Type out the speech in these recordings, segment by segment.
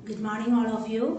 Good morning all of you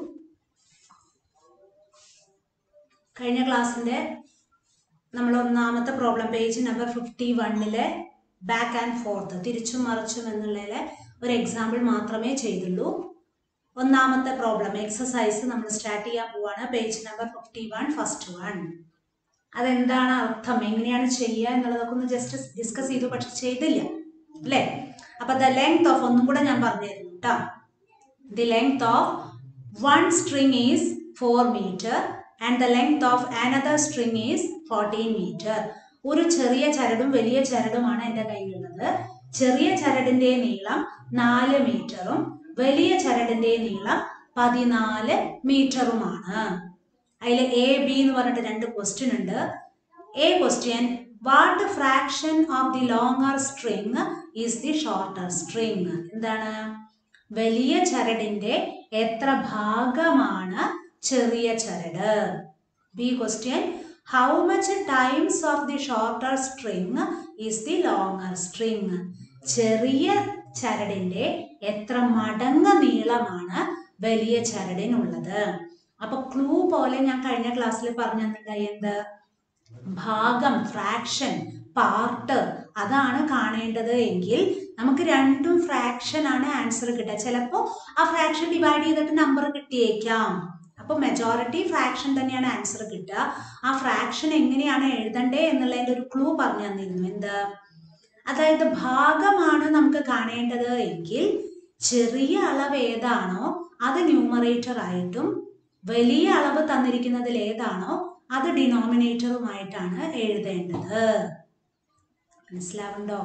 കഴിഞ്ഞ ക്ലാസ്സിൻ്റെ നമ്മൾ ഒന്നാമത്തെ പ്രോബ്ലം പേജ് നമ്പർ ഫിഫ്റ്റി വണ്ണിലെ ബാക്ക് ആൻഡ് ഫോർത്ത് തിരിച്ചും മറിച്ചും എന്നുള്ളതിലെ ഒരു എക്സാമ്പിൾ മാത്രമേ ചെയ്തുള്ളൂ ഒന്നാമത്തെ പ്രോബ്ലം എക്സസൈസ് നമ്മൾ സ്റ്റാർട്ട് ചെയ്യാൻ പോവാണ് page number fifty one first one അതെന്താണ് അർത്ഥം എങ്ങനെയാണ് ചെയ്യുക എന്നുള്ളതൊക്കെ ഒന്ന് ജസ്റ്റ് ഡിസ്കസ് ചെയ്തു പക്ഷെ ചെയ്തില്ല അല്ലേ അപ്പൊ ദ ലെങ്ത് ഓഫ് ഒന്നും കൂടെ ഞാൻ പറഞ്ഞിരുന്നു കേട്ടോ the length of one string is four meter and the length of another string is fourteen meter ഒരു ചെറിയ ചരടും വലിയ ചരടുമാണ് എൻ്റെ കയ്യിലുള്ളത് ചെറിയ ചരടിന്റെ നീളം നാല് മീറ്ററും വലിയ ചരടിന്റെ നീളം പതിനാല് മീറ്ററുമാണ് അതിൽ എ ബി എന്ന് പറഞ്ഞിട്ട് രണ്ട് ക്വസ്റ്റ്യൻ ഉണ്ട് A question what fraction of the longer string is the shorter string എന്താണ് വലിയ ചരടിന്റെ എത്ര ഭാഗമാണ് ചെറിയ ചരട് B question how much times of the shorter string is the longer string ചെറിയ ചരടിന്റെ എത്ര മടങ്ങ് നീളമാണ് വലിയ ചരടിനുള്ളത് അപ്പൊ ക്ലൂ പോലെ ഞാൻ കഴിഞ്ഞ ക്ലാസ്സിൽ പറഞ്ഞു തന്നിട്ടുണ്ടായി എന്ത് ഭാഗം ഫ്രാക്ഷൻ പാർട്ട് അതാണ് കാണേണ്ടത് എങ്കിൽ നമുക്ക് രണ്ടും ഫ്രാക്ഷൻ ആണ് ആൻസർ കിട്ടുക ചിലപ്പോൾ ആ ഫ്രാക്ഷൻ ഡിവൈഡ് ചെയ്തിട്ട് നമ്പർ കിട്ടിയേക്കാം അപ്പോൾ മെജോറിറ്റി ഫ്രാക്ഷൻ തന്നെയാണ് ആൻസർ കിട്ടുക ആ ഫ്രാക്ഷൻ എങ്ങനെയാണ് എഴുതണ്ടേ എന്നുള്ളതിൻ്റെ ഒരു ക്ലൂ പറഞ്ഞു തന്നിരുന്നു എന്ത് അതായത് ഭാഗമാണ് നമുക്ക് കാണേണ്ടത് എങ്കിൽ ചെറിയ അളവ് ഏതാണോ അത് ന്യൂമറേറ്റർ ആയിട്ടും വലിയ അളവ് തന്നിരിക്കുന്നതിൽ ഏതാണോ അത് ഡിനോമിനേറ്ററുമായിട്ടാണ് എഴുതേണ്ടത് മനസ്സിലാവുണ്ടോ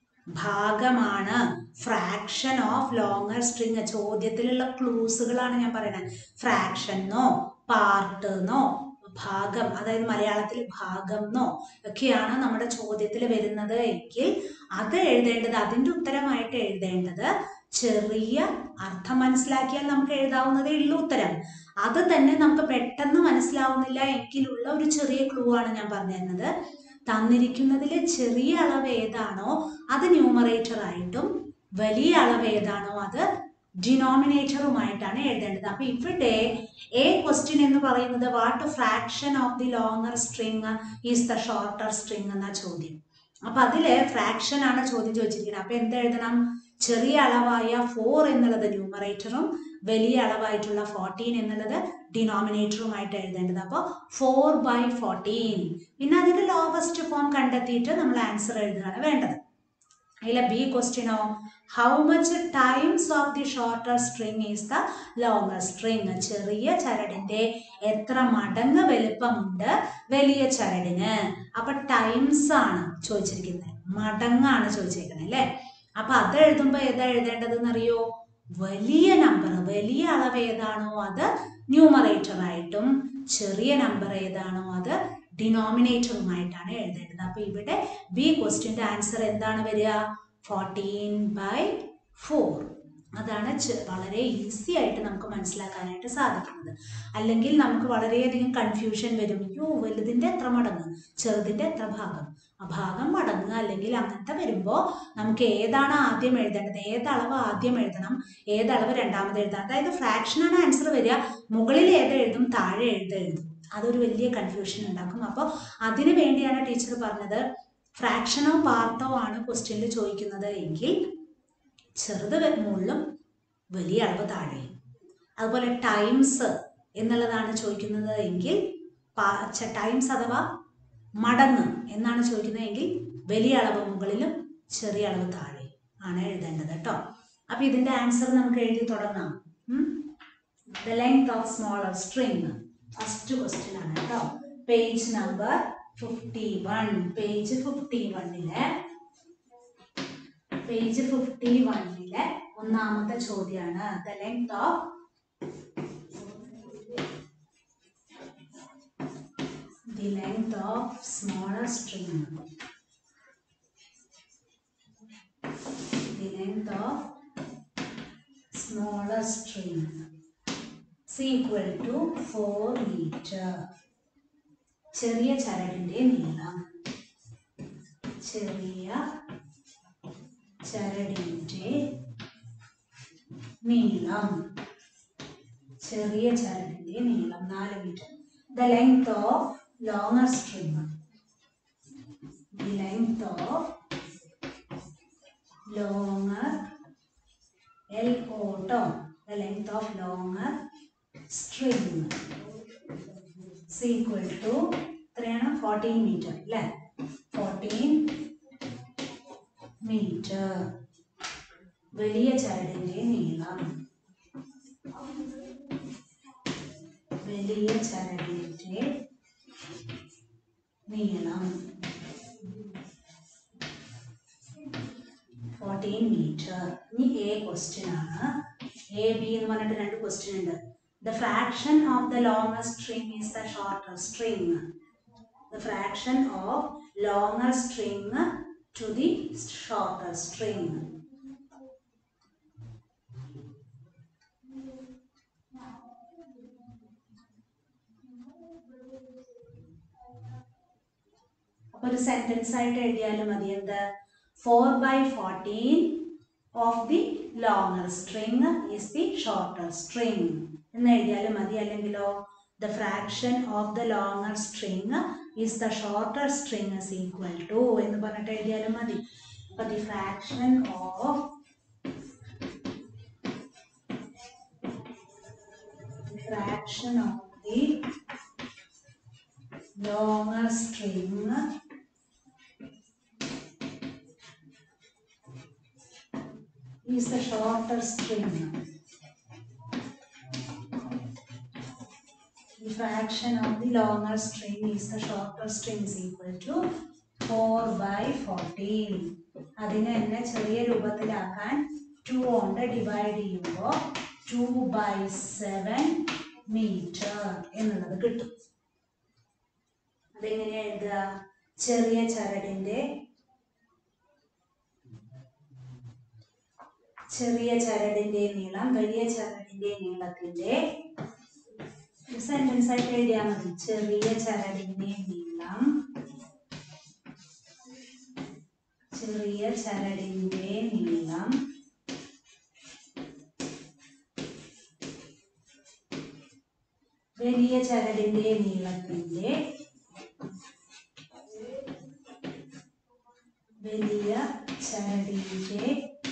ഭാഗമാണ് ഫ്രാക്ഷൻ ഓഫ് ലോങ്ങർ സ്ട്രിങ് ചോദ്യത്തിലുള്ള ക്ലൂസുകളാണ് ഞാൻ പറയുന്നത് ഫ്രാക്ഷന്നോ പാർട്ട് എന്നോ ഭാഗം അതായത് മലയാളത്തിൽ ഭാഗം എന്നോ ഒക്കെയാണ് നമ്മുടെ ചോദ്യത്തിൽ വരുന്നത് എങ്കിൽ അത് എഴുതേണ്ടത് അതിൻ്റെ ഉത്തരമായിട്ട് എഴുതേണ്ടത് ചെറിയ അർത്ഥം മനസ്സിലാക്കിയാൽ നമുക്ക് എഴുതാവുന്നതേ ഉള്ളൂ ഉത്തരം അത് തന്നെ നമുക്ക് പെട്ടെന്ന് മനസ്സിലാവുന്നില്ല എങ്കിലുള്ള ഒരു ചെറിയ ക്ലൂ ആണ് ഞാൻ പറഞ്ഞു തരുന്നത് തന്നിരിക്കുന്നതിൽ ചെറിയ അളവ് ഏതാണോ അത് ന്യൂമറേറ്റർ ആയിട്ടും വലിയ അളവ് ഏതാണോ അത് ഡിനോമിനേറ്ററുമായിട്ടാണ് എഴുതേണ്ടത് അപ്പൊ ഇവിടെ എ ക്വസ്റ്റ്യൻ എന്ന് പറയുന്നത് what fraction of the longer string is the shorter string എന്ന ചോദ്യം അപ്പൊ അതില് ഫ്രാക്ഷൻ ആണ് ചോദ്യം ചോദിച്ചിരിക്കുന്നത് അപ്പൊ എന്ത് എഴുതണം ചെറിയ അളവായ ഫോർ എന്നുള്ളത് ന്യൂമറേറ്ററും വലിയ അളവായിട്ടുള്ള ഫോർട്ടീൻ എന്നുള്ളത് ഡിനോമിനേറ്ററുമായിട്ട് എഴുതേണ്ടത് അപ്പോൾ ഫോർ ബൈ ഫോർട്ടീൻ പിന്നെ അതിന്റെ ലോവസ്റ്റ് ഫോം കണ്ടെത്തിയിട്ട് നമ്മൾ ആൻസർ എഴുതുകയാണ് വേണ്ടത് അതിലെ ബി ക്വസ്റ്റ്യനോ how much times of the shorter string is the longer string ചെറിയ ചരടിന്റെ എത്ര മടങ്ങ് വലുപ്പമുണ്ട് വലിയ ചരടിന് അപ്പൊ ടൈംസ് ആണ് ചോദിച്ചിരിക്കുന്നത് മടങ്ങാണ് ചോദിച്ചിരിക്കുന്നത് അല്ലേ അപ്പൊ അത് എഴുതുമ്പോൾ ഏതാ എഴുതേണ്ടതെന്ന് അറിയോ വലിയ നമ്പർ വലിയ അളവ് ഏതാണോ അത് ന്യൂമറേറ്റർ ആയിട്ടും ചെറിയ നമ്പർ ഏതാണോ അത് ഡിനോമിനേറ്ററുമായിട്ടാണ് എഴുതേണ്ടത് അപ്പൊ ഇവിടെ ബി ക്വസ്റ്റ്യൻ്റെ ആൻസർ എന്താണ് വരിക ഫോർട്ടീൻ ബൈ ഫോർ അതാണ് വളരെ ഈസി ആയിട്ട് നമുക്ക് മനസ്സിലാക്കാനായിട്ട് സാധിക്കുന്നത് അല്ലെങ്കിൽ നമുക്ക് വളരെയധികം കൺഫ്യൂഷൻ വരും അയ്യോ വലുതിൻ്റെ എത്ര മടങ്ങ് ചെറുതിൻ്റെ എത്ര ഭാഗം ആ ഭാഗം മടങ്ങ് അല്ലെങ്കിൽ അങ്ങനത്തെ വരുമ്പോൾ നമുക്ക് ഏതാണ് ആദ്യം എഴുതേണ്ടത് ഏതളവ് ആദ്യം എഴുതണം ഏതളവ് രണ്ടാമത് എഴുതണം അതായത് ഫ്രാക്ഷനാണ് ആൻസർ വരിക മുകളിൽ ഏത് എഴുതും താഴെ എഴുത് എഴുതും അതൊരു വലിയ കൺഫ്യൂഷൻ ഉണ്ടാക്കും അപ്പോൾ അതിനു വേണ്ടിയാണ് ടീച്ചർ പറഞ്ഞത് ഫ്രാക്ഷനോ പാർട്ടോ ആണ് ക്വസ്റ്റ്യനിൽ ചോദിക്കുന്നത് എങ്കിൽ ചെറുത് മുകളിലും വലിയ അളവ് താഴെയും അതുപോലെ ടൈംസ് എന്നുള്ളതാണ് ചോദിക്കുന്നത് എങ്കിൽ ടൈംസ് അഥവാ മടങ്ങ് എന്നാണ് ചോദിക്കുന്നതെങ്കിൽ വലിയ അളവ് മുകളിലും ചെറിയ അളവ് താഴെ ആണ് എഴുതേണ്ടത് കേട്ടോ അപ്പൊ ഇതിന്റെ ആൻസർ നമുക്ക് എഴുതി തുടങ്ങാം the length of smaller string first question ആണ് കേട്ടോ page number fifty one page fifty വണ്ണിലെ പേജ് ഫിഫ്റ്റി വണ്ണിലെ ഒന്നാമത്തെ ചോദ്യമാണ് the length of the length of smaller string the length of smaller string is equal to 4 meter ചെറിയ ചരടിന്റെ നീളം ചെറിയ ചരടിന്റെ നീളം ചെറിയ ചരടിന്റെ നീളം നാല് meter the length of longer string the length of longer L ഓട്ടോ the length of longer string equal to എത്രയാണ് ഫോർട്ടീൻ മീറ്റർ അല്ലേ ഫോർട്ടീൻ മീറ്റർ വലിയ ചരടിന്റെ നീളം വലിയ ചരടിന്റെ നീളം ഫോർട്ടീൻ മീറ്റർ ഇനി എ ക്വസ്റ്റ്യൻ ആണ് എ ബി എന്ന് പറഞ്ഞിട്ട് രണ്ട് ക്വസ്റ്റ്യൻ ഉണ്ട് the fraction of the longer string is the shorter string the fraction of longer string to the shorter string അപ്പൊ ഒരു സെന്റൻസ് ആയിട്ട് എഴുതിയാലും മതി എന്ത് four by fourteen of the longer string is the shorter string എന്ന് എഴുതിയാലും മതി അല്ലെങ്കിലോ the fraction of the longer string is the shorter string is equal to എന്ന് പറഞ്ഞിട്ട് എഴുതിയാലും മതി അപ്പൊ the fraction of fraction of the longer string is the shorter string. The fraction of the longer string is the shorter string is equal to 4 by 14. അതിനെ എന്നെ ചെറിയ രൂപത്തിലാക്കാൻ two കൊണ്ട് ഡിവൈഡ് ചെയ്യുമ്പോൾ ടു ബൈ സെവൻ മീറ്റർ എന്നുള്ളത് കിട്ടും അതെങ്ങനെയാ എഴുതുക ചെറിയ ചരടിന്റെ ചെറിയ ചരടിന്റെ നീളം വലിയ ചരടിന്റെ നീളത്തിന്റെ സെന്റൻസ് ആയിട്ട് എഴുതിയാൽ മതി ചെറിയ ചരടിന്റെ നീളം ചെറിയ ചരടിന്റെ നീളം വലിയ ചരടിന്റെ നീളത്തിന്റെ വലിയ ചരടിന്റെ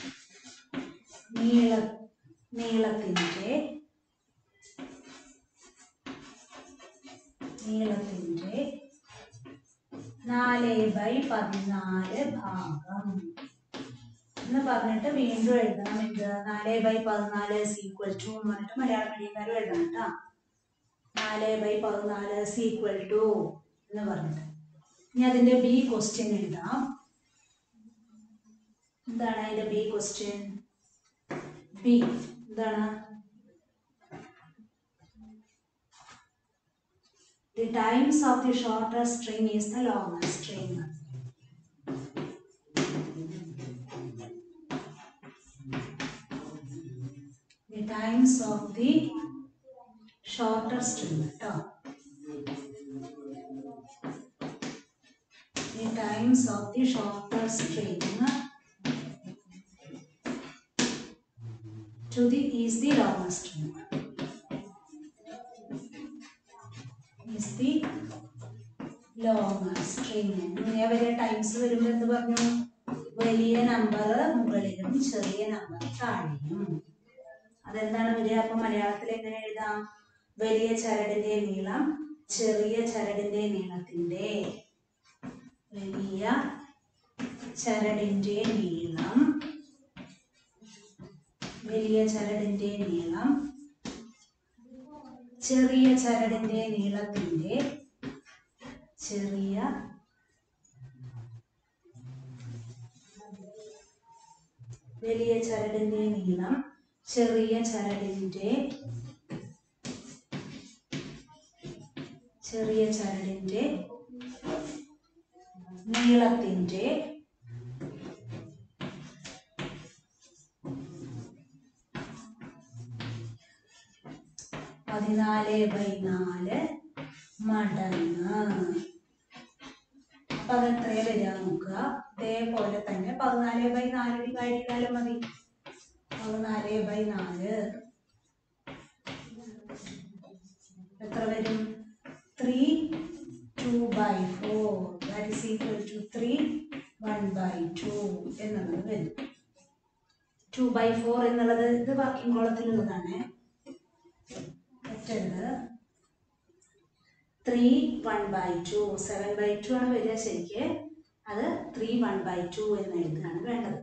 നീള നീളത്തിന്റെ നീളത്തിന്റെ നാല് ബൈ പതിനാല് ഭാഗം എന്ന് പറഞ്ഞിട്ട് വീണ്ടും എഴുതണം എന്ത് നാല് ബൈ പതിനാല് ഈക്വൽ ടു എന്ന് പറഞ്ഞിട്ട് മലയാള മീഡിയക്കാരും എഴുതണം കേട്ടോ നാല് ബൈ പതിനാല് ഈക്വൽ ടു എന്ന് പറഞ്ഞിട്ട് ഇനി അതിന്റെ ബി ക്വസ്റ്റ്യൻ എഴുതാം എന്താണ് അതിന്റെ ബി ക്വസ്റ്റ്യൻ ബി എന്താണ് The times of the shorter string is the longer string. The times of the shorter string കേട്ടോ The times of the shorter string to the is the longer string. is the longer string. ഇങ്ങനെ വലിയ times വരുമ്പോൾ എന്ത് പറഞ്ഞു വലിയ number മുകളിലും ചെറിയ number താഴെയും അതെന്താണ് വരിക അപ്പൊ മലയാളത്തിൽ എങ്ങനെ എഴുതാം വലിയ ചരടിന്റെ നീളം ചെറിയ ചരടിന്റെ നീളത്തിന്റെ വലിയ ചരടിന്റെ നീളം വലിയ ചരടിന്റെ നീളം ചെറിയ ചരടിന്റെ നീളത്തിന്റെ ചെറിയ വലിയ ചരടിന്റെ നീളം ചെറിയ ചരടിന്റെ ചെറിയ ചരടിന്റെ നീളത്തിന്റെ പതിനാല് ബൈ നാല് മടങ്ങ് അപ്പൊ അത് എത്രയാ വരിക നോക്കുക ഇതേപോലെ തന്നെ പതിനാല് ബൈ നാല് ഡിവൈഡ് ചെയ്താലും മതി പതിനാല് ബൈ നാല് ടു ബൈ ഫോർ എന്നുള്ളത് ഇത് വർക്കിംഗ് കോളത്തിലുള്ളതാണ് മറ്റേത് three one by two seven by two ആണ് വരിക ശരിക്ക് അത് ത്രീ വൺ ബൈ ടു എന്ന് എഴുതുകയാണ് വേണ്ടത്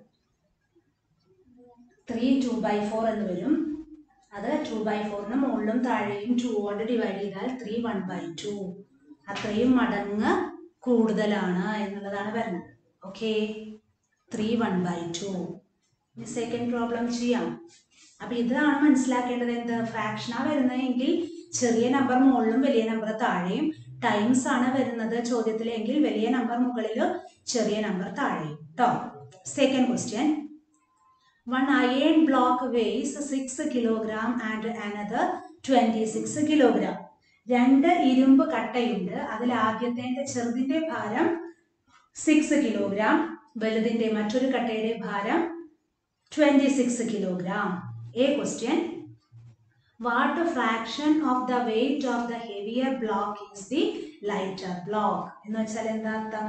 ത്രീ ടു ബൈ ഫോർ എന്ന് വരും അത് ടു ബൈ ഫോറിന് മുകളിലും താഴെയും ടു കൊണ്ട് ഡിവൈഡ് ചെയ്താൽ ത്രീ വൺ ബൈ ടു അത്രയും മടങ്ങ് കൂടുതലാണ് എന്നുള്ളതാണ് വരുന്നത് okay three one by two second problem ചെയ്യാം അപ്പൊ ഇതാണ് മനസ്സിലാക്കേണ്ടത് എന്ത് ഫ്രാക്ഷനാ വരുന്നതെങ്കിൽ ചെറിയ നമ്പർ മുകളിലും വലിയ നമ്പർ താഴെയും ടൈംസ് ആണ് വരുന്നത് ചോദ്യത്തിലെങ്കിൽ വലിയ നമ്പർ മുകളിലും ചെറിയ നമ്പർ താഴെയും കേട്ടോ second question one iron block weighs six kilogram and another twenty six kilogram രണ്ട് ഇരുമ്പ് കട്ടയുണ്ട് അതിൽ ആദ്യത്തെ ചെറുതിന്റെ ഭാരം സിക്സ് കിലോഗ്രാം വലുതിന്റെ മറ്റൊരു കട്ടയുടെ ഭാരം twenty six kilogram A question what fraction of the weight of the heavier block is the lighter block എന്ന് വെച്ചാൽ എന്താ അർത്ഥം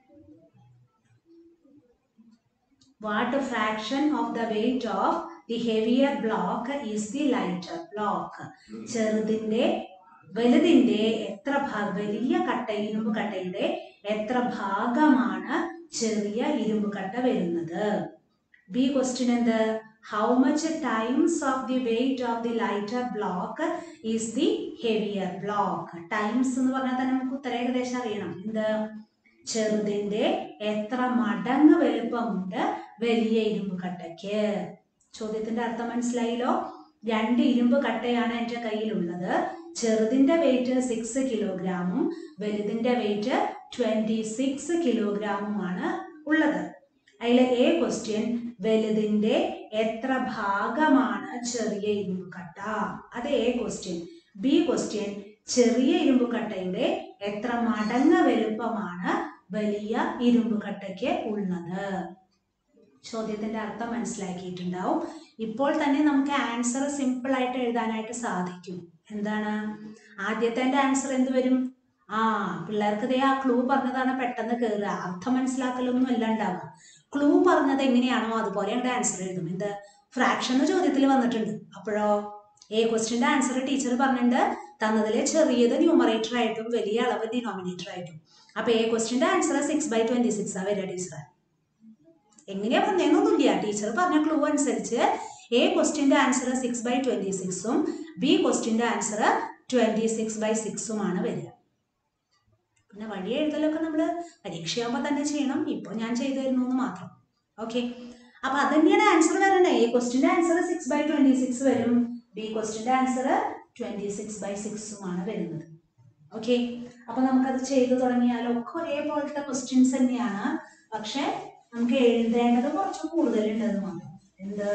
what fraction of the weight of the heavier block is the lighter block ചെറുതിന്റെ വലുതിന്റെ എത്ര ഭാഗം വലിയ കട്ട ഇരുമ്പ് കട്ടയുടെ എത്ര ഭാഗമാണ് ചെറിയ ഇരുമ്പ് കട്ട വരുന്നത് ബി ക്വസ്റ്റ്യൻ എന്ത് how much times of the weight of the lighter block is the heavier block times എന്ന് പറഞ്ഞാൽ തന്നെ നമുക്ക് ഉത്തരം ഏകദേശം അറിയണം എന്ത് ചെറുതിന്റെ എത്ര മടങ്ങ് വലുപ്പമുണ്ട് വലിയ ഇരുമ്പ് കട്ടയ്ക്ക് ചോദ്യത്തിന്റെ അർത്ഥം മനസ്സിലായല്ലോ രണ്ട് ഇരുമ്പ് കട്ടയാണ് എൻ്റെ കയ്യിലുള്ളത് ചെറുതിന്റെ വെയിറ്റ് സിക്സ് കിലോഗ്രാമും വലുതിന്റെ വെയിറ്റ് ട്വന്റി സിക്സ് കിലോഗ്രാമുമാണ് ഉള്ളത് അതിലെ എ ക്വസ്റ്റ്യൻ വലുതിന്റെ എത്ര ഭാഗമാണ് ചെറിയ ഇരുമ്പ് കട്ട അത് എ ക്വസ്റ്റ്യൻ ബി ക്വസ്റ്റ്യൻ ചെറിയ ഇരുമ്പ് കട്ടയുടെ എത്ര മടങ്ങ് വലുപ്പമാണ് വലിയ ഇരുമ്പ് കട്ടയ്ക്ക് ഉള്ളത് ചോദ്യത്തിന്റെ അർത്ഥം മനസ്സിലാക്കിയിട്ടുണ്ടാവും ഇപ്പോൾ തന്നെ നമുക്ക് ആൻസർ സിമ്പിൾ ആയിട്ട് എഴുതാനായിട്ട് സാധിക്കും എന്താണ് ആദ്യത്തെ ആൻസർ എന്ത് വരും ആ പിള്ളേർക്ക് ദേ ആ ക്ലൂ പറഞ്ഞതാണ് പെട്ടെന്ന് കയറുക അർത്ഥം മനസ്സിലാക്കലൊന്നും അല്ല ഉണ്ടാവുക ക്ലൂ പറഞ്ഞത് എങ്ങനെയാണോ അതുപോലെ ഞങ്ങളുടെ ആൻസർ എഴുതും എന്ത് ഫ്രാക്ഷൻ ചോദ്യത്തിൽ വന്നിട്ടുണ്ട് അപ്പോഴോ എ ക്വസ്റ്റിന്റെ ആൻസർ ടീച്ചർ പറഞ്ഞിട്ടുണ്ട് തന്നതിലെ ചെറിയത് ന്യൂമറേറ്റർ ആയിട്ടും വലിയ അളവ് ഡിനോമിനേറ്റർ ആയിട്ടും അപ്പൊ എ ക്വസ്റ്റിന്റെ answer six by twenty six ആ വരിക ടീച്ചർ എങ്ങനെയാ വന്നേന്നൊന്നുമില്ല ടീച്ചർ പറഞ്ഞ ക്ലൂ അനുസരിച്ച് എ ക്വസ്റ്റിന്റെ ആൻസർ സിക്സ് ബൈ ട്വന്റി സിക്സും ബി ക്വസ്റ്റിന്റെ ആൻസർ ട്വന്റി സിക്സ് ബൈ സിക്സുമാണ് വരിക പിന്നെ വഴി എഴുതലൊക്കെ നമ്മൾ പരീക്ഷയാകുമ്പോൾ തന്നെ ചെയ്യണം ഇപ്പോൾ ഞാൻ ചെയ്തു തരുന്നു എന്ന് മാത്രം ഓക്കെ അപ്പൊ അത് തന്നെയാണ് ആൻസർ വരണേ എ ക്വസ്റ്റിന്റെ answer six by twenty six വരും ബി ക്വസ്റ്റിന്റെ ആൻസർ ട്വന്റി സിക്സ് ബൈ സിക്സുമാണ് വരുന്നത് ഓക്കെ അപ്പൊ നമുക്കത് ചെയ്തു തുടങ്ങിയാൽ ഒക്കെ ഒരേപോലത്തെ ക്വസ്റ്റ്യൻസ് തന്നെയാണ് പക്ഷെ നമുക്ക് എഴുതേണ്ടത് കുറച്ച് കൂടുതലുണ്ടെന്ന് മാത്രം എന്ത്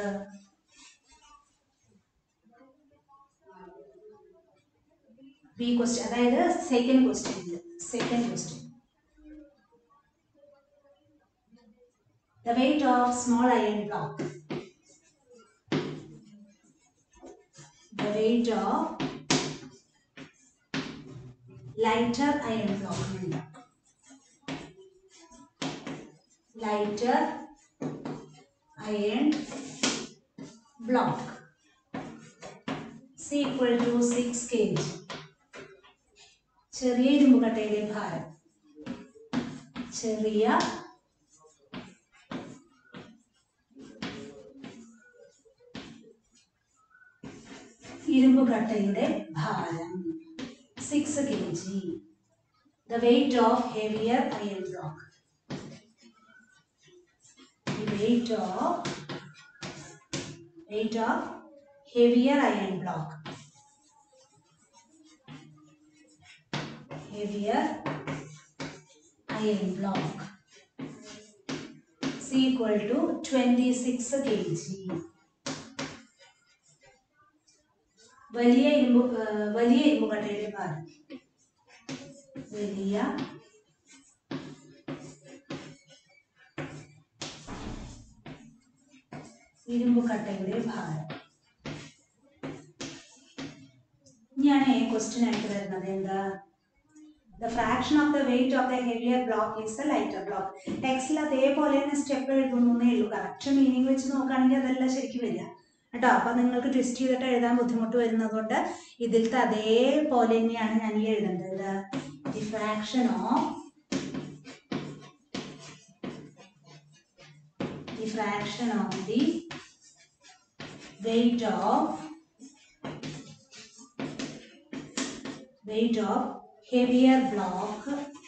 ബി ക്വസ്റ്റ്യൻ അതായത് second question second question the weight of small iron block the weight of lighter iron block ഉണ്ട് lighter iron block is equal to 6 kg ചെറിയ ഇരുമ്പുകട്ടയുടെ ഭാരം ചെറിയ ഇരുമ്പുകട്ടയുടെ ഭാരം six K G the weight of heavier iron block weight of weight of heavier iron block heavier iron block is equal to 26 kg വലിയ ഇരുമ്പ് ആ, വലിയ ഇരുമ്പുകട്ടയുടെ ഭാരം വലിയ ഇരുമ്പുകട്ടയുടെ ഭാരം ഇനിയാണ് ക്വസ്റ്റ്യൻ ആയിട്ട് വരുന്നത് എന്താ the fraction of the weight of the heavier block is the lighter block ടെക്സ്റ്റിൽ അതേപോലെ തന്നെ സ്റ്റെപ്പ് എഴുതുന്നേ ഉള്ളൂ കറക്റ്റ് മീനിങ് വെച്ച് നോക്കുകയാണെങ്കിൽ അതല്ല ശരിക്കും വരിക കേട്ടോ അപ്പൊ നിങ്ങൾക്ക് ട്വിസ്റ്റ് ചെയ്തിട്ട് എഴുതാൻ ബുദ്ധിമുട്ട് വരുന്നത് കൊണ്ട് ഇതിലത്തെ അതേപോലെ തന്നെയാണ് ഞാൻ ഈ എഴുതേണ്ടത് the fraction of the fraction of the weight of weight of heavier block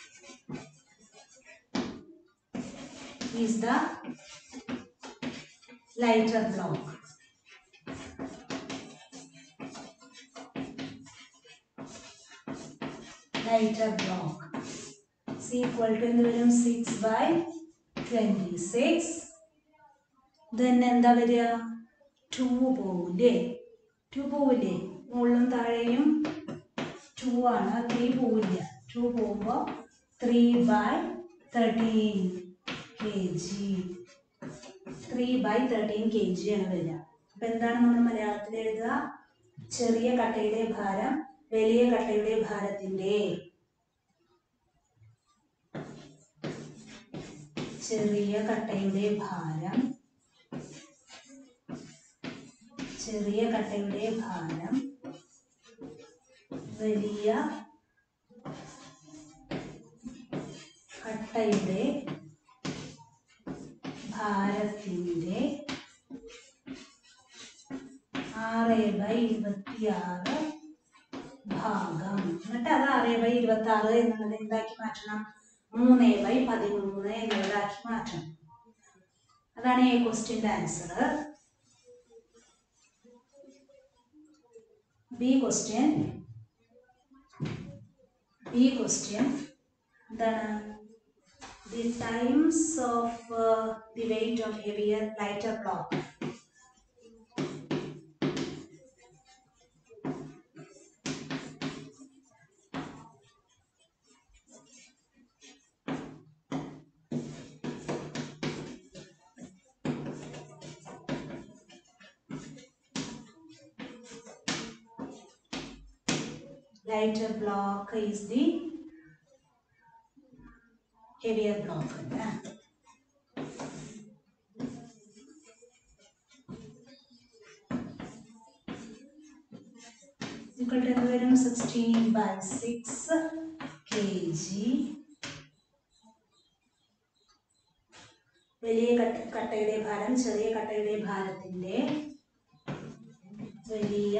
is the lighter block lighter block is equal to എന്ത് വരും six by twenty six then എന്താ വരിക ടു പോവില്ലേ ടു പോവില്ലേ മുകളിലും താഴെയും ടു ആണ് ത്രീ പോവില്ല ടു പോകുമ്പോൾ three by thirteen K G three by thirteen K G ആണ് വരിക അപ്പം എന്താണ് നമ്മൾ മലയാളത്തിൽ എഴുതുക ചെറിയ കട്ടയുടെ ഭാരം വലിയ കട്ടയുടെ ഭാരത്തിൻ്റെ ചെറിയ കട്ടയുടെ ഭാരം ചെറിയ കട്ടയുടെ ഭാരം വലിയ കട്ടയുടെ ഭാരത്തിൻ്റെ ആറ് ബൈ ഇരുപത്തിയാറ് ഭാഗം എന്നിട്ട് അത് ആറ് ബൈ ഇരുപത്തി ആറ് എന്നുള്ളത് എന്താക്കി മാറ്റണം മൂന്ന് ബൈ പതിമൂന്ന് എന്നുള്ളതാക്കി മാറ്റണം അതാണ് ഈ ക്വസ്റ്റ്യൻ്റെ answer B question B question എന്താണ് the times of the weight of heavier lighter block lighter block is the heavier block അല്ലേ equal to എന്ത് വരും sixteen by six K G വലിയ കട്ട കട്ടയുടെ ഭാരം ചെറിയ കട്ടയുടെ ഭാരത്തിന്റെ വലിയ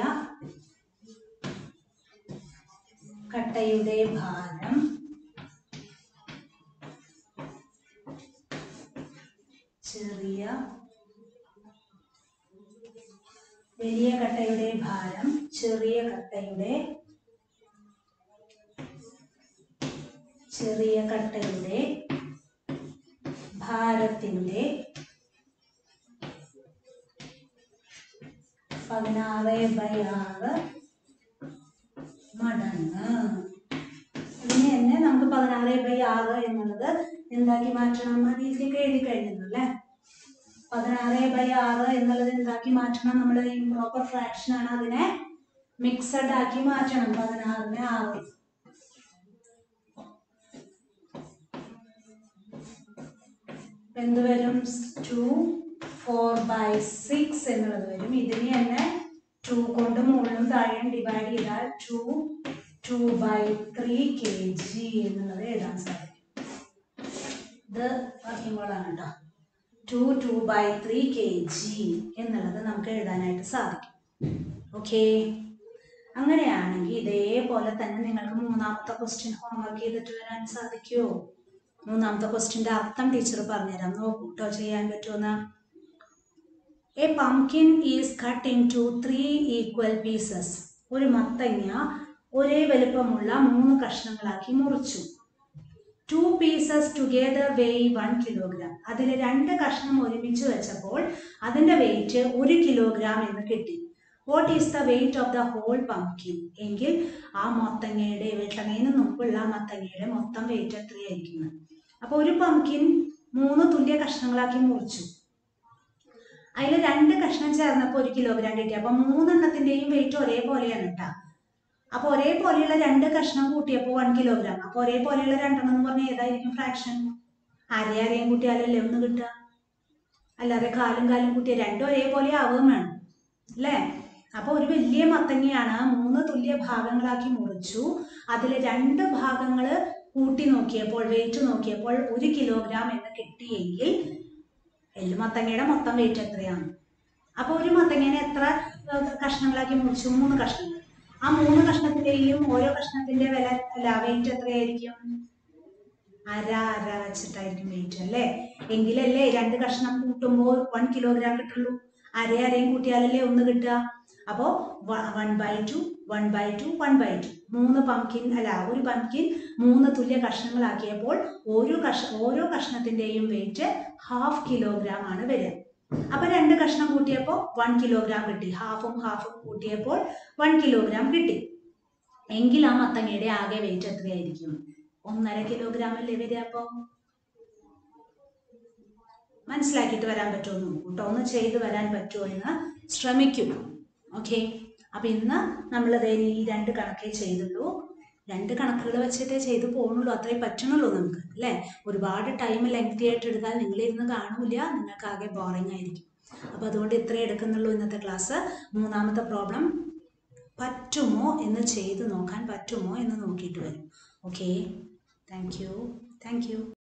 കട്ടയുടെ ഭാരം ചെറിയ വലിയ കട്ടയുടെ ഭാരം ചെറിയ കട്ടയുടെ ചെറിയ കട്ടയുടെ ഭാരത്തിന്റെ പതിനാറ് ബൈ ആറ് മടങ്ങ് ഇതിന് തന്നെ നമുക്ക് പതിനാറ് ബൈ ആറ് എന്നുള്ളത് എന്താക്കി മാറ്റണം അതിലേക്ക് എഴുതി കഴിഞ്ഞു അല്ലേ പതിനാറ് ബൈ ആറ് എന്നുള്ളത് എന്താക്കി മാറ്റണം നമ്മൾ ഇംപ്രോപ്പർ ഫ്രാക്ഷൻ ആണ് അതിനെ മിക്സഡ് ആക്കി മാറ്റണം പതിനാറിന് ആറ് എന്ത് വരും ടു ഫോർ ബൈ സിക്സ് എന്നുള്ളത് വരും ഇതിന് തന്നെ ടു കൊണ്ട് മുകളിലും താഴെയും ഡിവൈഡ് ചെയ്താൽ two two by three K G എന്നുള്ളത് എഴുതാൻ സാധിക്കും ഇത് പറയുമ്പോഴാണ് കേട്ടോ two two by three K G എന്നുള്ളത് നമുക്ക് എഴുതാനായിട്ട് സാധിക്കും ഓക്കെ അങ്ങനെയാണെങ്കിൽ ഇതേപോലെ തന്നെ നിങ്ങൾക്ക് മൂന്നാമത്തെ ക്വസ്റ്റ്യൻ ഹോംവർക്ക് ചെയ്തിട്ട് വരാൻ സാധിക്കുമോ മൂന്നാമത്തെ ക്വസ്റ്റ്യൻ്റെ അർത്ഥം ടീച്ചർ പറഞ്ഞുതരാം നോക്കൂ കേട്ടോ ചെയ്യാൻ പറ്റുമെന്ന് a pumpkin is cut into three equal pieces ഒരു മത്തങ്ങ ഒരേ വലുപ്പമുള്ള മൂന്ന് കഷ്ണങ്ങളാക്കി മുറിച്ചു two pieces together weigh one kilogram അതിൽ രണ്ട് കഷ്ണം ഒരുമിച്ച് വെച്ചപ്പോൾ അതിൻ്റെ വെയിറ്റ് ഒരു കിലോഗ്രാം എന്ന് കിട്ടി what is the weight of the whole pumpkin എങ്കിൽ ആ മത്തങ്ങയുടെ വെട്ടണേന് മുമ്പുള്ള ആ മത്തങ്ങയുടെ മൊത്തം വെയിറ്റ് എത്രയായിരിക്കും അപ്പോൾ ഒരു പംകിൻ മൂന്ന് തുല്യ കഷ്ണങ്ങളാക്കി മുറിച്ചു അതിൽ രണ്ട് കഷ്ണം ചേർന്നപ്പോൾ ഒരു കിലോഗ്രാം കിട്ടി അപ്പം മൂന്നെണ്ണത്തിൻ്റെയും വെയിറ്റ് ഒരേപോലെയാണ് കേട്ടോ അപ്പൊ ഒരേപോലെയുള്ള രണ്ട് കഷ്ണം കൂട്ടിയപ്പോൾ വൺ കിലോഗ്രാം അപ്പൊ ഒരേപോലെയുള്ള രണ്ടെണ്ണം എന്ന് പറഞ്ഞാൽ ഏതായിരിക്കും ഫ്രാക്ഷൻ അര അരയും കൂട്ടിയാലല്ലേ ഒന്ന് കിട്ടുക അല്ലാതെ കാലും കാലും കൂട്ടിയ രണ്ടും ഒരേപോലെ ആവുകയും വേണം അല്ലേ അപ്പൊ ഒരു വലിയ മത്തങ്ങയാണ് മൂന്ന് തുല്യ ഭാഗങ്ങളാക്കി മുറിച്ചു അതിൽ രണ്ട് ഭാഗങ്ങൾ കൂട്ടി നോക്കിയപ്പോൾ വെയിറ്റ് നോക്കിയപ്പോൾ ഒരു കിലോഗ്രാം എന്ന് കിട്ടിയെങ്കിൽ എള്ളു മത്തങ്ങയുടെ മൊത്തം വെയിറ്റ് എത്രയാണ് അപ്പോൾ ഒരു മത്തങ്ങേനെ എത്ര ഏഹ്, കഷ്ണങ്ങളാക്കി മുറിച്ചു മൂന്ന് കഷ്ണങ്ങൾ ആ മൂന്ന് കഷ്ണത്തിന്റെയും ഓരോ കഷ്ണത്തിന്റെ വില അല്ല വെയിറ്റ് എത്രയായിരിക്കും അര അര വെച്ചിട്ടായിരിക്കും വെയിറ്റ് അല്ലേ എങ്കിലല്ലേ രണ്ട് കഷ്ണം കൂട്ടുമ്പോൾ വൺ കിലോഗ്രാം കിട്ടുള്ളൂ അര അരയും കൂട്ടിയാലല്ലേ ഒന്ന് കിട്ടുക അപ്പോൾ one by two one by two one by two മൂന്ന് പംകിൻ അല്ല ഒരു പംകിൻ മൂന്ന് തുല്യ കഷ്ണങ്ങളാക്കിയപ്പോൾ ഓരോ കഷ ഓരോ കഷ്ണത്തിന്റെയും വെയിറ്റ് ഹാഫ് കിലോഗ്രാം ആണ് വരിക അപ്പൊ രണ്ട് കഷ്ണം കൂട്ടിയപ്പോൾ വൺ കിലോഗ്രാം കിട്ടി ഹാഫും ഹാഫും കൂട്ടിയപ്പോൾ വൺ കിലോഗ്രാം കിട്ടി എങ്കിൽ ആ മത്തങ്ങയുടെ ആകെ വെയിറ്റ് എത്രയായിരിക്കും ഒന്നര കിലോഗ്രാം അല്ലേ വരിക അപ്പോൾ മനസ്സിലാക്കിയിട്ട് വരാൻ പറ്റുമോ എന്ന് നോക്കൂ കേട്ടോ ഒന്ന് ചെയ്ത് വരാൻ പറ്റുമോ എന്ന് ശ്രമിക്കും ഓക്കെ അപ്പൊ ഇന്ന് നമ്മൾ ഈ രണ്ട് കണക്കേ ചെയ്തുള്ളൂ രണ്ട് കണക്കുകൾ വെച്ചിട്ടേ ചെയ്തു പോകുന്നുള്ളൂ അത്രേ പറ്റണുള്ളൂ നമുക്ക് അല്ലേ ഒരുപാട് ടൈം ലെങ്തി ആയിട്ട് എടുത്താൽ നിങ്ങളിരുന്ന് കാണൂല നിങ്ങൾക്ക് ആകെ ബോറിംഗ് ആയിരിക്കും അപ്പൊ അതുകൊണ്ട് ഇത്രേ എടുക്കുന്നുള്ളൂ ഇന്നത്തെ ക്ലാസ് മൂന്നാമത്തെ പ്രോബ്ലം പറ്റുമോ എന്ന് ചെയ്ത് നോക്കാൻ പറ്റുമോ എന്ന് നോക്കിയിട്ട് വരും okay thank you thank U